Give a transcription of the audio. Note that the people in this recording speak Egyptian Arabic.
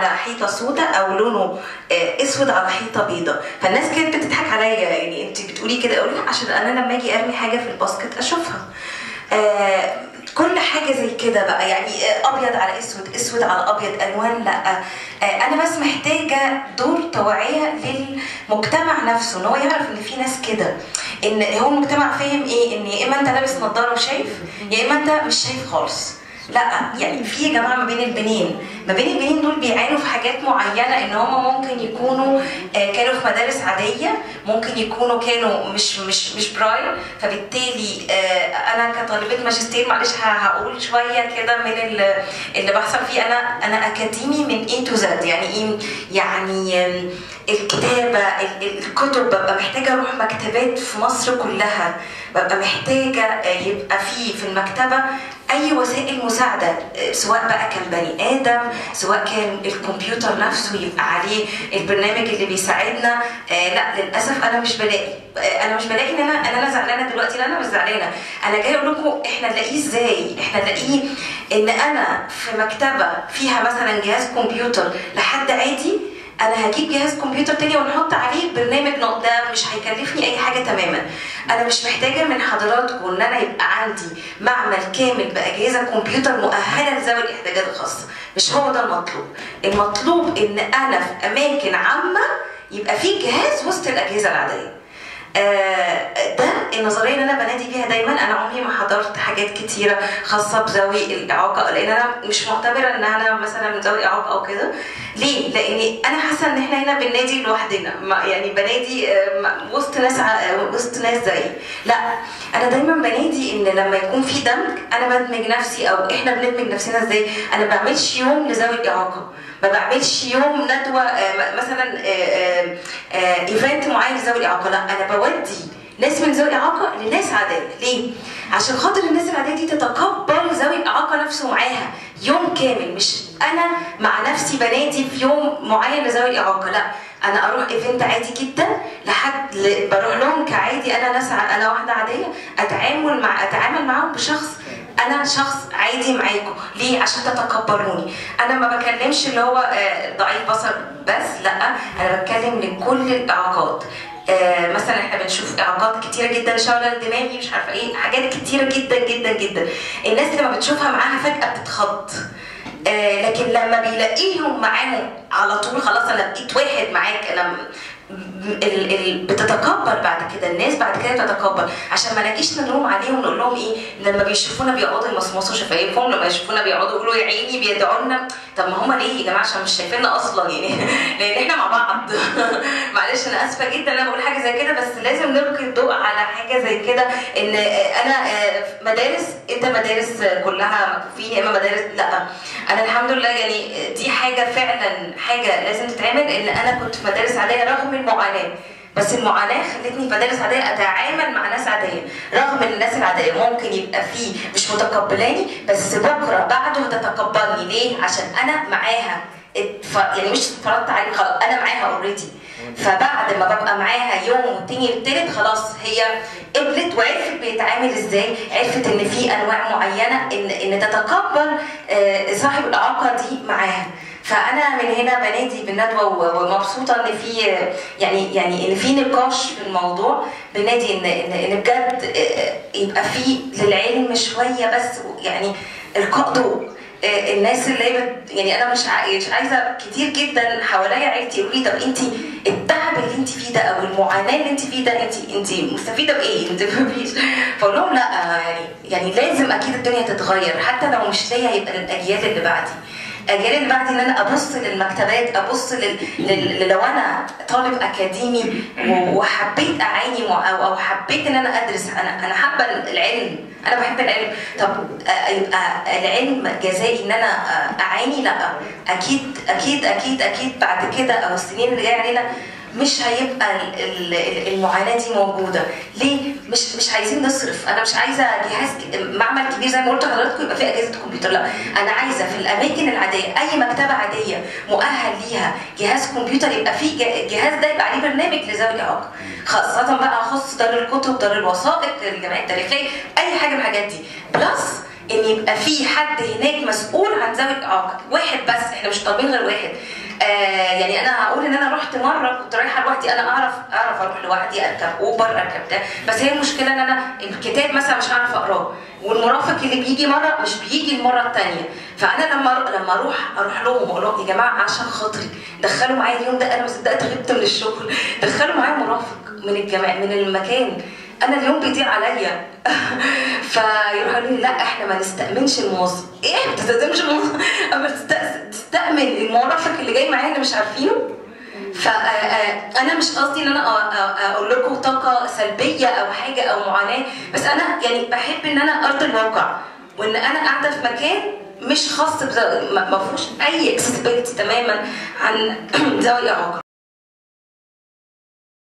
على حيطه سوداء او لونه آه، اسود على حيطه بيضاء فالناس كانت بتضحك عليا يعني انت بتقولي كده اقول لها عشان انا لما اجي ارمي حاجه في الباسكت اشوفها آه، كل حاجه زي كده بقى يعني آه، ابيض على اسود اسود على ابيض الوان لا آه، انا بس محتاجه دور توعيه للمجتمع نفسه ان هو يعرف ان في ناس كده ان هو المجتمع فاهم ايه ان يا اما انت لابس نظاره وشايف يا اما انت مش شايف خالص لا يعني في يا جماعه ما بين البنين ما بين البنين دول بيعانوا في حاجات معينه ان هم ممكن يكونوا آه، كانوا في مدارس عاديه ممكن يكونوا كانوا مش مش مش برايل فبالتالي آه، انا كطالبه ماجستير معلش ه- هقول شويه كده من ال- اللي بحصل فيه انا انا اكاديمي من اي تو زد يعني ايه يعني آم، الكتابه ال- ال- الكتب ببقى محتاجه اروح مكتبات في مصر كلها ببقى محتاجه آه، يبقى في في المكتبه اي وسائل مساعده آه، سواء بقى كان بني ادم سواء كان الكمبيوتر نفسه يبقى عليه البرنامج اللي بيساعدنا آه لا للاسف انا مش بلاقي آه انا مش بلاقي ان انا ان انا زعلانه دلوقتي لا انا مش زعلانه انا جايه اقول لكم احنا نلاقيه ازاي احنا نلاقيه ان انا في مكتبه فيها مثلا جهاز كمبيوتر لحد عادي انا هجيب جهاز كمبيوتر تاني ونحط عليه برنامج نق- ده مش هيكلفني اي حاجه تماما انا مش محتاجه من حضراتكم ان انا يبقى عندي معمل كامل باجهزه كمبيوتر مؤهله لذوي الاحتياجات الخاصه مش هو ده المطلوب المطلوب ان انا في اماكن عامه يبقى في جهاز وسط الاجهزه العاديه آه، ده النظريه اللي انا بنادي بيها دايما انا عمري ما حضرت حاجات كتيره خاصه بذوي الاعاقه لان انا مش معتبره ان انا مثلا ذوي اعاقه او كده ليه؟ لان انا حاسه ان احنا هنا بننادي لوحدنا ما- يعني بنادي آه، ما- وسط ناس ع- وسط ناس زيي لا انا دايما بنادي ان لما يكون في دمج انا بدمج نفسي او احنا بندمج نفسنا ازاي انا ما بعملش يوم لذوي الاعاقه ما بعملش يوم ندوه آه، م- مثلا ايفنت معين لذوي الاعاقه لا انا بودي ناس من ذوي الاعاقه لناس عاديه ليه عشان خاطر الناس العاديه دي تتقبل ذوي الاعاقه نفسه معاها يوم كامل مش انا مع نفسي بنادي في يوم معين لذوي الاعاقه لا انا اروح ايفنت عادي جدا لحد ل- بروح لهم كعادي انا ناس ع- انا واحده عاديه اتعامل مع اتعامل معاهم بشخص انا شخص عادي معاكم ليه عشان تتقبلوني انا ما بكلمش اللي هو آه، ضعيف بصر بس لا انا بتكلم لكل الاعاقات آه، مثلا احنا بنشوف اعاقات كتيره جدا شلل دماغي مش عارفه ايه حاجات كتيره جدا جدا جدا الناس لما بتشوفها معاها فجاه بتتخض آه، لكن لما بيلاقيهم معاهم على طول خلاص انا بقيت واحد معاك انا م- ال ال بتتقبل بعد كده الناس بعد كده بتتقبل عشان ما نجيش نلوم عليهم نقول لهم ايه لما بيشوفونا بيقعدوا يمصمصوا شفايفهم لما يشوفونا بيقعدوا يقولوا يا عيني بيدعوا لنا طب ما هم ليه يا جماعه عشان مش شايفيننا اصلا يعني لان احنا مع بعض معلش انا اسفه جدا انا بقول حاجه زي كده بس لازم نلقي الضوء على حاجه زي كده ان انا في مدارس انت مدارس كلها مكفوفين يا اما مدارس لا انا الحمد لله يعني دي حاجه فعلا حاجه لازم تتعمل ان انا كنت في مدارس عاديه رغم المعاناه بس المعاناه خلتني في مدارس عاديه اتعامل مع ناس عاديه رغم ان الناس العاديه ممكن يبقى فيه مش متقبلاني بس بكره بعده تتقبلني ليه عشان انا معاها اتف... يعني مش اتفرضت عليه خلاص انا معاها اوريدي فبعد ما ببقى معاها يوم والتاني والتالت خلاص هي قبلت وعرفت بيتعامل ازاي عرفت ان في انواع معينه ان ان تتقبل آه، صاحب الاعاقه دي معاها فانا من هنا بنادي بالندوه و- ومبسوطه ان في يعني يعني ان في نقاش في الموضوع بنادي ان ان, إن بجد آه، يبقى في للعلم شويه بس يعني القاء ضوء آه، الناس اللي هي بت- يعني انا مش عاي- مش عايزه كتير جدا حواليا عيلتي يقولوا لي طب انت التعب اللي انت فيه ده او المعاناه اللي انت فيه ده انت انت مستفيده بايه؟ انت مفيش فاقول لهم لا آه، يعني يعني لازم اكيد الدنيا تتغير حتى لو مش ليا يبقى للاجيال اللي بعدي الاجيال اللي بعدي ان انا ابص للمكتبات ابص لل... لل... لو انا طالب اكاديمي و- وحبيت اعاني مع- او او حبيت ان انا ادرس انا انا حابه العلم انا بحب العلم طب آه، يبقى العلم جزائي ان انا آه، اعاني لا اكيد اكيد اكيد اكيد بعد كده او السنين اللي جايه علينا مش هيبقى ال- ال- المعاناه دي موجوده ليه مش مش عايزين نصرف انا مش عايزه جهاز ك- معمل كبير زي ما قلت لحضراتكم يبقى فيه اجهزه كمبيوتر لا انا عايزه في الاماكن العاديه اي مكتبه عاديه مؤهل ليها جهاز كمبيوتر يبقى فيه ج- جهاز ده يبقى عليه برنامج لذوي الاعاقه خاصه بقى اخص دار الكتب دار الوثائق الجمعيه التاريخيه اي حاجه من الحاجات دي بلس ان يبقى في حد هناك مسؤول عن ذوي الاعاقه واحد بس احنا مش طالبين غير واحد آه يعني انا هقول ان انا رحت مره كنت رايحه لوحدي انا اعرف اعرف اروح لوحدي اركب اوبر اركب ده بس هي المشكله ان انا الكتاب مثلا مش هعرف اقراه والمرافق اللي بيجي مره مش بيجي المره الثانيه فانا لما لما اروح اروح لهم واقول لهم يا جماعه عشان خاطري دخلوا معايا اليوم ده انا ما صدقت غبت من الشغل دخلوا معايا مرافق من الجماعه من المكان انا اليوم بيضيع عليا فيروحوا لي لا احنا ما نستأمنش الموظف ايه ما تستأمنش الموظف اما تستأمن المرافق اللي جاي معايا اللي مش عارفينه فانا مش قصدي ان انا اقول لكم طاقه سلبيه او حاجه او معاناه بس انا يعني بحب ان انا ارضي الواقع وان انا قاعده في مكان مش خاص ما فيهوش اي اكسسبيلتي تماما عن ذوي اعاقه